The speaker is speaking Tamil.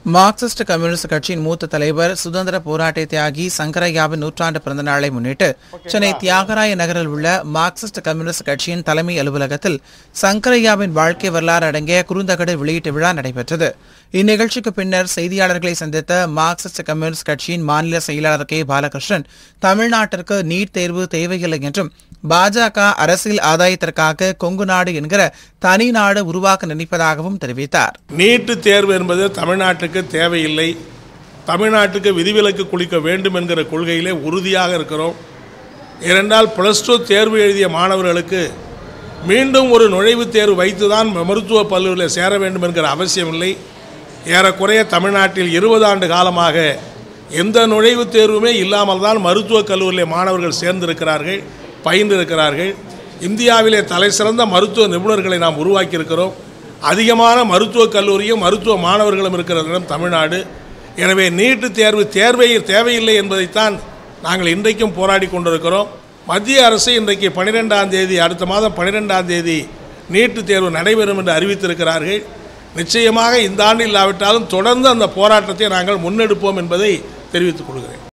மார்க்சிஸ்ட் கம்யூனிஸ்ட் கட்சியின் மூத்த தலைவர் சுதந்திர போராட்ட தியாகி சங்கரையாவின் நூற்றாண்டு பிறந்த நாளை முன்னிட்டு சென்னை தியாகராய நகரில் உள்ள மார்க்சிஸ்ட் கம்யூனிஸ்ட் கட்சியின் தலைமை அலுவலகத்தில் சங்கரையாவின் வாழ்க்கை வரலாறு அடங்கிய குறுந்தகடு வெளியீட்டு விழா நடைபெற்றது இந்நிகழ்ச்சிக்கு பின்னர் செய்தியாளர்களை சந்தித்த மார்க்சிஸ்ட் கம்யூனிஸ்ட் கட்சியின் மாநில செயலாளர் கே பாலகிருஷ்ணன் தமிழ்நாட்டிற்கு நீட் தேர்வு தேவையில்லை என்றும் பாஜக அரசியல் ஆதாயத்திற்காக கொங்கு நாடு என்கிற தனி நாடு உருவாக்க நினைப்பதாகவும் தெரிவித்தார் நீட்டு தேர்வு என்பது தமிழ்நாட்டுக்கு தேவையில்லை தமிழ்நாட்டுக்கு விதிவிலக்கு குளிக்க வேண்டும் என்கிற கொள்கையிலே உறுதியாக இருக்கிறோம் ஏனென்றால் ப்ளஸ் டூ தேர்வு எழுதிய மாணவர்களுக்கு மீண்டும் ஒரு நுழைவுத் தேர்வு வைத்துதான் மருத்துவ பல்லுவில் சேர வேண்டும் என்கிற அவசியமில்லை ஏறக்குறைய தமிழ்நாட்டில் இருபது ஆண்டு காலமாக எந்த நுழைவுத் தேர்வுமே இல்லாமல் தான் மருத்துவக் கல்லூரியில் மாணவர்கள் சேர்ந்திருக்கிறார்கள் பயின்றிருக்கிறார்கள் இந்தியாவிலே தலை சிறந்த மருத்துவ நிபுணர்களை நாம் உருவாக்கியிருக்கிறோம் அதிகமான மருத்துவக் கல்லூரியும் மருத்துவ மாணவர்களும் இருக்கிற இடம் தமிழ்நாடு எனவே நீட்டு தேர்வு தேர்வை தேவையில்லை என்பதைத்தான் நாங்கள் இன்றைக்கும் போராடி கொண்டிருக்கிறோம் மத்திய அரசு இன்றைக்கு பன்னிரெண்டாம் தேதி அடுத்த மாதம் பன்னிரெண்டாம் தேதி நீட்டு தேர்வு நடைபெறும் என்று அறிவித்திருக்கிறார்கள் நிச்சயமாக இந்த ஆண்டு இல்லாவிட்டாலும் தொடர்ந்து அந்த போராட்டத்தை நாங்கள் முன்னெடுப்போம் என்பதை தெரிவித்துக் கொள்கிறேன்